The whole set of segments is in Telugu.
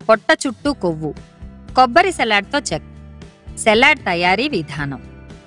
పొట్ట చుట్టూ కొవ్వు కొబ్బరి సలాడ్తో చెక్ సలాడ్ తయారీ విధానం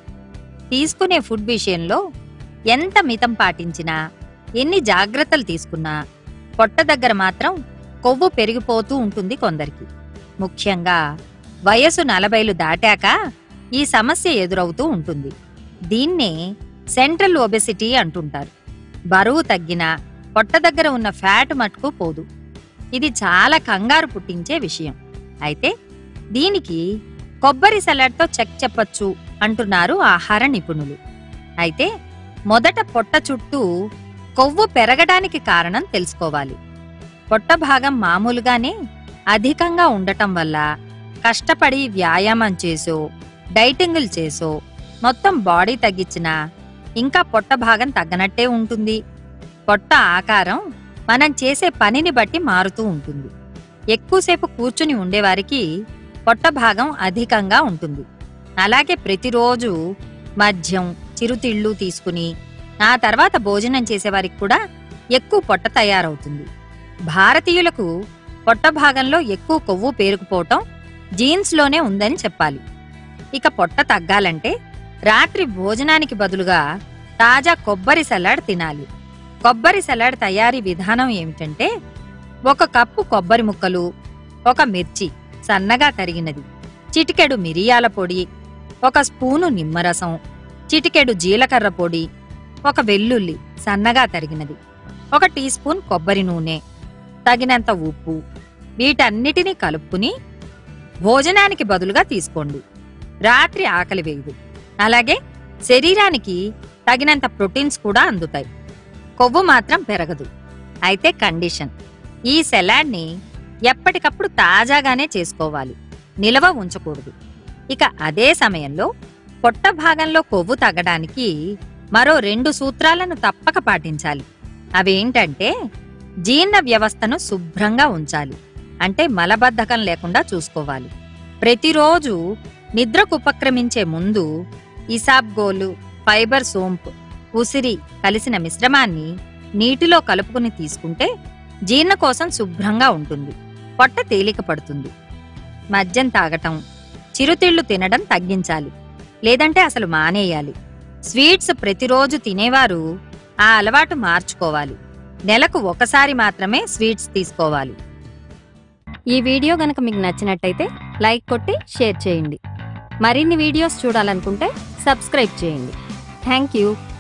తీసుకునే ఫుడ్ విషయంలో ఎంత మితం పాటించినా ఎన్ని జాగ్రత్తలు తీసుకున్నా పొట్ట దగ్గర మాత్రం కొవ్వు పెరిగిపోతూ ఉంటుంది కొందరికి ముఖ్యంగా వయసు నలభైలు దాటాక ఈ సమస్య ఎదురవుతూ ఉంటుంది దీన్నే సెంట్రల్ ఒబెసిటీ అంటుంటారు బరువు తగ్గినా పొట్ట దగ్గర ఉన్న ఫ్యాట్ మటుకు పోదు ఇది చాలా కంగారు పుట్టించే విషయం అయితే దీనికి కొబ్బరి సలాడ్తో చెక్ చెప్పొచ్చు అంటున్నారు ఆహార నిపుణులు అయితే మొదట పొట్ట చుట్టూ కొవ్వు పెరగడానికి కారణం తెలుసుకోవాలి పొట్ట భాగం మామూలుగానే అధికంగా ఉండటం వల్ల కష్టపడి వ్యాయామం చేసో డైటింగులు చేసో మొత్తం బాడీ తగ్గించినా ఇంకా పొట్ట భాగం తగ్గనట్టే ఉంటుంది పొట్ట ఆకారం మనం చేసే పనిని బట్టి మారుతూ ఉంటుంది ఎక్కువసేపు కూర్చుని ఉండేవారికి పొట్ట భాగం అధికంగా ఉంటుంది అలాగే ప్రతిరోజు మద్యం చిరుతిళ్ళు తీసుకుని ఆ తర్వాత భోజనం చేసేవారికి కూడా ఎక్కువ పొట్ట తయారవుతుంది భారతీయులకు పొట్ట భాగంలో ఎక్కువ కొవ్వు పేరుకుపోవటం జీన్స్లోనే ఉందని చెప్పాలి ఇక పొట్ట తగ్గాలంటే రాత్రి భోజనానికి బదులుగా తాజా కొబ్బరి సలాడ్ తినాలి కొబ్బరి సలాడ్ తయారీ విధానం ఏమిటంటే ఒక కప్పు కొబ్బరి ముక్కలు ఒక మిర్చి సన్నగా తరిగినది చిటికెడు మిరియాల పొడి ఒక స్పూను నిమ్మరసం చిటికెడు జీలకర్ర పొడి ఒక వెల్లుల్లి సన్నగా తరిగినది ఒక టీ స్పూన్ కొబ్బరి నూనె తగినంత ఉప్పు వీటన్నిటినీ కలుపుకుని భోజనానికి బదులుగా తీసుకోండి రాత్రి ఆకలి వేయదు అలాగే శరీరానికి తగినంత ప్రోటీన్స్ కూడా అందుతాయి కొవ్వు మాత్రం పెరగదు అయితే కండిషన్ ఈ సలాడ్ని ఎప్పటికప్పుడు తాజాగానే చేసుకోవాలి నిలవ ఉంచకూడదు ఇక అదే సమయంలో పొట్ట భాగంలో కొవ్వు తగ్గడానికి మరో రెండు సూత్రాలను తప్పక పాటించాలి అవేంటంటే జీర్ణ వ్యవస్థను శుభ్రంగా ఉంచాలి అంటే మలబద్ధకం లేకుండా చూసుకోవాలి ప్రతిరోజు నిద్రకు ఉపక్రమించే ముందు ఇసాబ్గోలు ఫైబర్ సోంప్ ఉసిరి కలిసిన మిశ్రమాన్ని నీటిలో కలుపుకుని తీసుకుంటే జీర్ణకోశం శుభ్రంగా ఉంటుంది పొట్ట తేలిక పడుతుంది మద్యం తాగటం చిరుతిళ్లు తినడం తగ్గించాలి లేదంటే అసలు మానేయాలి స్వీట్స్ ప్రతిరోజు తినేవారు ఆ అలవాటు మార్చుకోవాలి నెలకు ఒకసారి మాత్రమే స్వీట్స్ తీసుకోవాలి ఈ వీడియో గనక మీకు నచ్చినట్టయితే లైక్ కొట్టి షేర్ చేయండి మరిన్ని వీడియోస్ చూడాలనుకుంటే సబ్స్క్రైబ్ చేయండి థ్యాంక్ యూ